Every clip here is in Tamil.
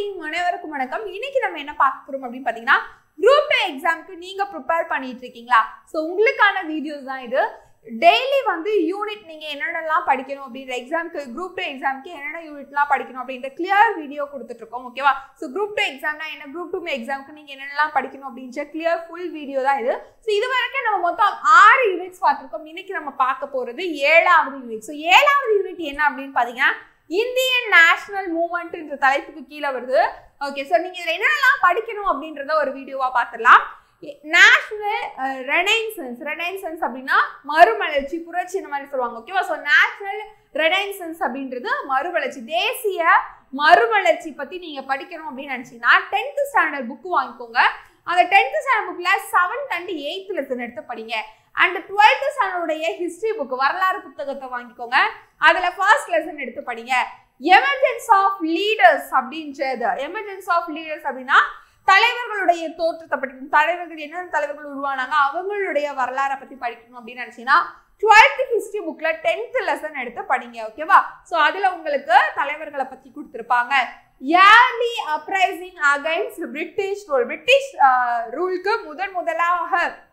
மார்னிங் அனைவருக்கும் வணக்கம் இன்னைக்கு நம்ம என்ன பார்க்க போறோம் அப்படின்னு பார்த்தீங்கன்னா குரூப் டூ எக்ஸாம்க்கு நீங்க ப்ரிப்பேர் பண்ணிட்டு இருக்கீங்களா ஸோ உங்களுக்கான வீடியோஸ் தான் இது டெய்லி வந்து யூனிட் நீங்க என்னென்னலாம் படிக்கணும் அப்படின்ற எக்ஸாம்க்கு குரூப் டூ எக்ஸாம்க்கு என்னென்ன யூனிட்லாம் படிக்கணும் அப்படின்ற கிளியர் வீடியோ கொடுத்துட்டு இருக்கோம் ஓகேவா ஸோ குரூப் டூ எக்ஸாம்னா என்ன குரூப் டூ எக்ஸாம்க்கு நீங்க என்னென்னலாம் படிக்கணும் அப்படின்ற கிளியர் ஃபுல் வீடியோ தான் இது ஸோ இது வரைக்கும் நம்ம மொத்தம் ஆறு யூனிட்ஸ் பார்த்துருக்கோம் இன்னைக்கு நம்ம பார்க்க போறது ஏழாவது யூனிட் ஸோ ஏழாவது யூனிட் என்ன அப்படின்னு பார்த்தீங்கன்னா இந்தியன் நேஷனல் மூவ்மெண்ட்ன்ற தலைப்புக்கு கீழே வருது ஓகே ஸோ நீங்கள் இதில் என்னென்னலாம் படிக்கணும் அப்படின்றத ஒரு வீடியோவாக பார்த்துடலாம் நேஷனல் ரெனைசன்ஸ் ரெனைசன்ஸ் அப்படின்னா மறுமலர்ச்சி புரட்சி இந்த மாதிரி சொல்லுவாங்க ஓகேவா ஸோ நேஷனல் ரெனைசன்ஸ் அப்படின்றது மறுமலர்ச்சி தேசிய மறுமலர்ச்சி பற்றி நீங்கள் படிக்கணும் அப்படின்னு நினச்சிங்கன்னா டென்த்து ஸ்டாண்டர்ட் புக்கு வாங்கிக்கோங்க அந்த டென்த்து ஸ்டாண்டர்ட் புக்கில் செவன்த் அண்ட் எயித் லெசன் எடுத்து படிங்க அண்ட் டுவெல்த்து ஸ்டாண்டர்டுடைய ஹிஸ்ட்ரி புக் வரலாறு புத்தகத்தை வாங்கிக்கோங்க அதில் ஃபர்ஸ்ட் லெசன் எடுத்து படிங்க எமர்ஜென்ஸ் ஆஃப் லீடர்ஸ் அப்படின்றது எமர்ஜென்ஸ் ஆஃப் லீடர்ஸ் அப்படின்னா தலைவர்களுடைய தோற்றத்தை படிக்கணும் தலைவர்கள் என்னென்ன தலைவர்கள் உருவானாங்க அவங்களுடைய வரலாறை பற்றி படிக்கணும் அப்படின்னு நினச்சிங்கன்னா டுவெல்த் ஹிஸ்ட்ரி புக்ல டென்த் லெசன் எடுத்து படிங்க ஓகேவா ஸோ அதில் உங்களுக்கு தலைவர்களை பற்றி கொடுத்துருப்பாங்க early uprising against British rule British ரூலுக்கு முதன் முதலாக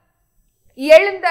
எழுந்த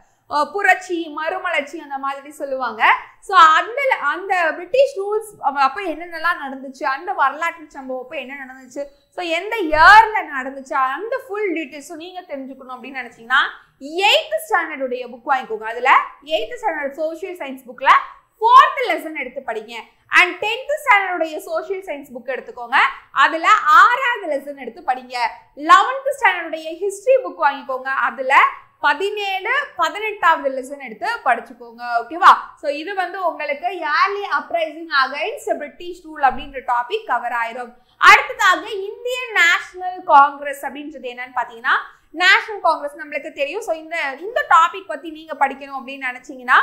புரட்சி மறுமலர்ச்சி அந்த மாதிரி சொல்லுவாங்க ஸோ அந்த அந்த பிரிட்டிஷ் ரூல்ஸ் அப்போ என்னென்னலாம் நடந்துச்சு அந்த வரலாற்று சம்பவம் அப்போ என்ன நடந்துச்சு ஸோ எந்த இயரில் நடந்துச்சு அந்த ஃபுல் டீட்டெயில்ஸும் நீங்கள் தெரிஞ்சுக்கணும் அப்படின்னு நினச்சிங்கன்னா எயித்து ஸ்டாண்டர்டுடைய புக் வாங்கிக்கோங்க அதில் எயித்து ஸ்டாண்டர்ட் சோஷியல் சயின்ஸ் புக்கில் ஃபோர்த் லெசன் எடுத்து படிங்க அண்ட் டென்த் ஸ்டாண்டர்டுடைய சோஷியல் சயின்ஸ் புக் எடுத்துக்கோங்க அதில் ஆறாவது லெசன் எடுத்து படிங்க லெவன்த் ஸ்டாண்டர்டுடைய ஹிஸ்ட்ரி புக் வாங்கிக்கோங்க அதில் பதினேழு பதினெட்டாவது லெசன் எடுத்து படிச்சுக்கோங்க ஓகேவா ஸோ இது வந்து உங்களுக்கு early uprising against British rule அப்படின்ற டாபிக் கவர் ஆயிரும் அடுத்ததாக இந்தியன் நேஷனல் காங்கிரஸ் அப்படின்றது என்னன்னு பார்த்தீங்கன்னா நேஷனல் காங்கிரஸ் நம்மளுக்கு தெரியும் ஸோ இந்த இந்த டாபிக் பற்றி நீங்கள் படிக்கணும் அப்படின்னு நினச்சிங்கன்னா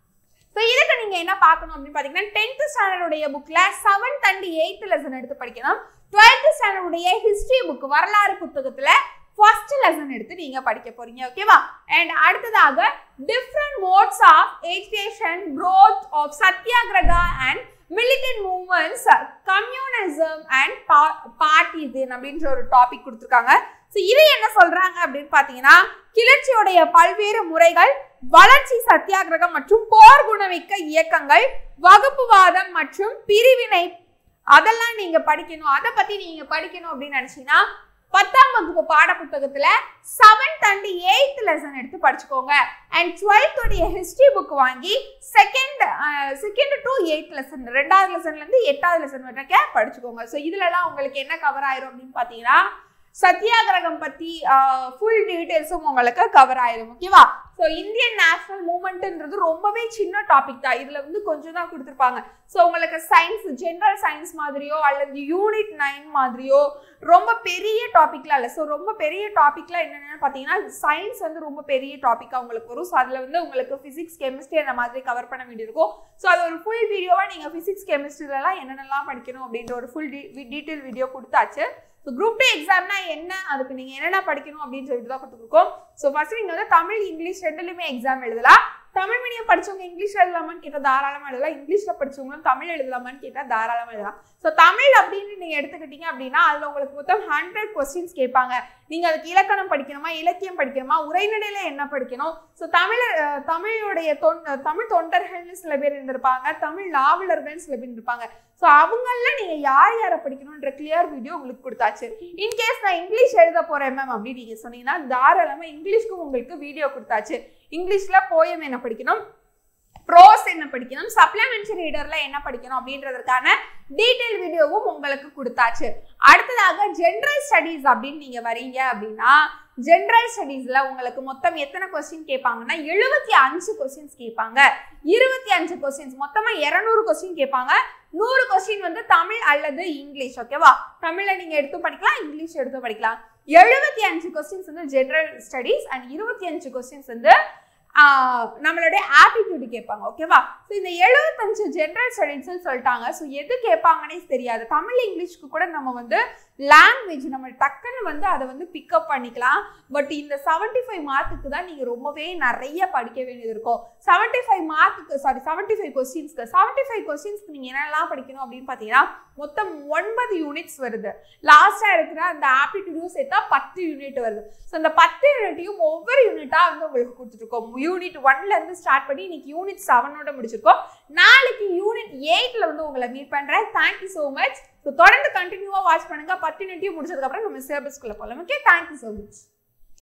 ஸோ இதுக்கு நீங்கள் என்ன பார்க்கணும் அப்படின்னு பார்த்தீங்கன்னா டென்த் ஸ்டாண்டர்டுடைய புக்கில் செவன்த் அண்ட் எயித் லெசன் எடுத்து படிக்கணும் டுவெல்த் ஸ்டாண்டர்டுடைய ஹிஸ்ட்ரி புக் வரலாறு புத்தகத்தில் ஃபர்ஸ்ட் லெசன் எடுத்து நீங்க படிக்க போறீங்க ஓகேவா அண்ட் அடுத்ததாக different modes of education growth of satyagraha and militant movements communism and partition அப்படின்ற ஒரு டாபிக் கொடுத்துருக்காங்க ஸோ இது என்ன சொல்றாங்க அப்படின்னு பார்த்தீங்கன்னா கிளர்ச்சியுடைய பல்வேறு முறைகள் வளர்ச்சி சத்தியாகிரகம் மற்றும் போர் குணமிக்க இயக்கங்கள் வகுப்புவாதம் மற்றும் பிரிவினை அதெல்லாம் நீங்க படிக்கணும் அதை பத்தி நீங்க படிக்கணும் அப்படின்னு நினைச்சீங்கன்னா பத்தாம் வகுப்பு பாட புத்தகத்துல செவன்த் அண்ட் எயித் லெசன் எடுத்து படிச்சுக்கோங்க அண்ட் டுவெல்த்தோடைய ஹிஸ்டரி புக் வாங்கி second second to eighth lesson ரெண்டாவது லெசன்ல இருந்து எட்டாவது லெசன் வரைக்கும் படிச்சுக்கோங்க ஸோ இதுலலாம் உங்களுக்கு என்ன கவர் ஆயிரும் அப்படின்னு பார்த்தீங்கன்னா சத்தியாகிரகம் பத்தி ஃபுல் டீட்டெயில்ஸும் உங்களுக்கு கவர் ஆயிரும் ஓகேவா ஸோ இந்தியன் நேஷனல் மூமெண்ட்ன்றது ரொம்பவே சின்ன டாபிக் தான் இதில் வந்து கொஞ்சம் தான் கொடுத்துருப்பாங்க ஸோ உங்களுக்கு சயின்ஸ் ஜென்ரல் சயின்ஸ் மாதிரியோ அல்லது யூனிட் நைன் மாதிரியோ ரொம்ப பெரிய டாபிக்லாம் இல்லை ஸோ ரொம்ப பெரிய டாபிக்லாம் என்னென்னு பார்த்தீங்கன்னா சயின்ஸ் வந்து ரொம்ப பெரிய டாப்பிக்காக உங்களுக்கு வரும் ஸோ அதில் வந்து உங்களுக்கு ஃபிசிக்ஸ் கெமிஸ்ட்ரி அந்த மாதிரி கவர் பண்ண வேண்டியிருக்கும் ஸோ அது ஒரு ஃபுல் வீடியோவாக நீங்கள் ஃபிசிக்ஸ் கெமிஸ்ட்ரிலலாம் என்னென்னலாம் படிக்கணும் அப்படின்ற ஒரு ஃபுல் டீட்டெயில் வீடியோ கொடுத்தாச்சு ஸோ குரூப் டூ எக்ஸாம்னா என்ன அதுக்கு நீங்கள் என்னென்ன படிக்கணும் அப்படின்னு சொல்லிட்டு தான் கொடுத்துருக்கோம் ஸோ ஃபர்ஸ்ட் நீங்கள் வந்து தமிழ் இங்கிலீஷ் ரெண்டுலையுமே எக்ஸாம் எழுதலாம் தமிழ் மீடியம் படிச்சவங்க இங்கிலீஷ் எழுதலாமான்னு கேட்டால் தாராளமாக எழுதலாம் இங்கிலீஷில் படிச்சவங்களும் தமிழ் எழுதலாமான்னு கேட்டால் தாராளமாக எழுதலாம் ஸோ தமிழ் அப்படின்னு நீங்கள் எடுத்துக்கிட்டீங்க அப்படின்னா அதில் உங்களுக்கு மொத்தம் ஹண்ட்ரட் கொஸ்டின்ஸ் கேட்பாங்க நீங்கள் அதுக்கு இலக்கணம் படிக்கணுமா இலக்கியம் படிக்கணுமா உரைநடையில் என்ன படிக்கணும் ஸோ தமிழ் தமிழுடைய தொண் தமிழ் தொண்டர்கள்னு சில பேர் இருந்திருப்பாங்க தமிழ் நாவலர்கள்னு சில பேர் இருப்பாங்க ஸோ அவங்கள நீங்கள் யார் யாரை படிக்கணுன்ற கிளியர் வீடியோ உங்களுக்கு கொடுத்தாச்சு இன்கேஸ் நான் இங்கிலீஷ் எழுத போகிறேன் மேம் அப்படின்னு நீங்கள் சொன்னீங்கன்னா தாராளமாக இங்கிலீஷ்க்கும் உங்களுக்கு வீடியோ கொடுத்தாச்சு இங்கிலீஷில் போயம் என்ன படிக்கணும் ப்ரோஸ் என்ன படிக்கணும் சப்ளிமெண்ட்ரி ரீடர்ல என்ன படிக்கணும் அப்படின்றதுக்கான டீட்டெயில் வீடியோவும் உங்களுக்கு கொடுத்தாச்சு அடுத்ததாக ஜென்ரல் ஸ்டடீஸ் அப்படின்னு நீங்க வரீங்க அப்படின்னா ஜென்ரல் ஸ்டடீஸ்ல உங்களுக்கு மொத்தம் எத்தனை கொஸ்டின் கேட்பாங்கன்னா எழுபத்தி அஞ்சு கொஸ்டின்ஸ் கேட்பாங்க இருபத்தி அஞ்சு கொஸ்டின்ஸ் மொத்தமா இருநூறு கொஸ்டின் கேட்பாங்க நூறு கொஸ்டின் வந்து தமிழ் அல்லது இங்கிலீஷ் ஓகேவா தமிழ்ல நீங்க எடுத்து படிக்கலாம் இங்கிலீஷ் எடுத்து படிக்கலாம் எழுபத்தி அஞ்சு கொஸ்டின்ஸ் வந்து ஜென்ரல் ஸ்டடீஸ் அண்ட் இருபத்தி அஞ்சு கொஸ்டின்ஸ் வந்து ஆஹ் நம்மளுடைய ஆப்டிடியூடு கேட்பாங்க ஓகேவா ஸோ இந்த எழுபத்தஞ்சு ஜென்ரல் ஸ்டடீஸ்னு சொல்லிட்டாங்க ஸோ எது கேட்பாங்கன்னே தெரியாது தமிழ் இங்கிலீஷ்க்கு கூட நம்ம வந்து லாங்குவேஜ் நம்ம டக்குன்னு வந்து அதை வந்து பிக்கப் பண்ணிக்கலாம் பட் இந்த செவன்ட்டி ஃபைவ் மார்க்குக்கு தான் நீங்கள் ரொம்பவே நிறைய படிக்க வேண்டியது இருக்கும் செவன்ட்டி ஃபைவ் மார்க்குக்கு சாரி செவன்ட்டி ஃபைவ் கொஸ்டின்ஸ்க்கு செவன்ட்டி ஃபைவ் கொஸ்டின்ஸ்க்கு நீங்கள் என்னெல்லாம் படிக்கணும் அப்படின்னு பார்த்தீங்கன்னா மொத்தம் ஒன்பது யூனிட்ஸ் வருது லாஸ்ட்டாக இருக்கிற அந்த ஆப்டிடியூடும் சேர்த்தா பத்து யூனிட் வருது ஸோ அந்த பத்து யூனிட்டையும் ஒவ்வொரு யூனிட்டாக வந்து உங்களுக்கு கொடுத்துருக்கோம் யூனிட் ஒன்லேருந்து ஸ்டார்ட் பண்ணி இன்னைக்கு யூனிட் செவனோட முடிச்சிருக்கோம் நாளைக்கு யூனிட் எயிட்டில் வந்து உங்களை மீட் பண்ணுறேன் தேங்க்யூ ஸோ மச் ஸோ தொடர்ந்து கண்டினியூவாக வாட்ச் பண்ணுங்க பத்து யூனிட்டையும் முடிச்சதுக்கப்புறம் நம்ம சிலபஸ்க்குள்ளே போகலாம் ஓகே தேங்க்யூ ஸோ மச்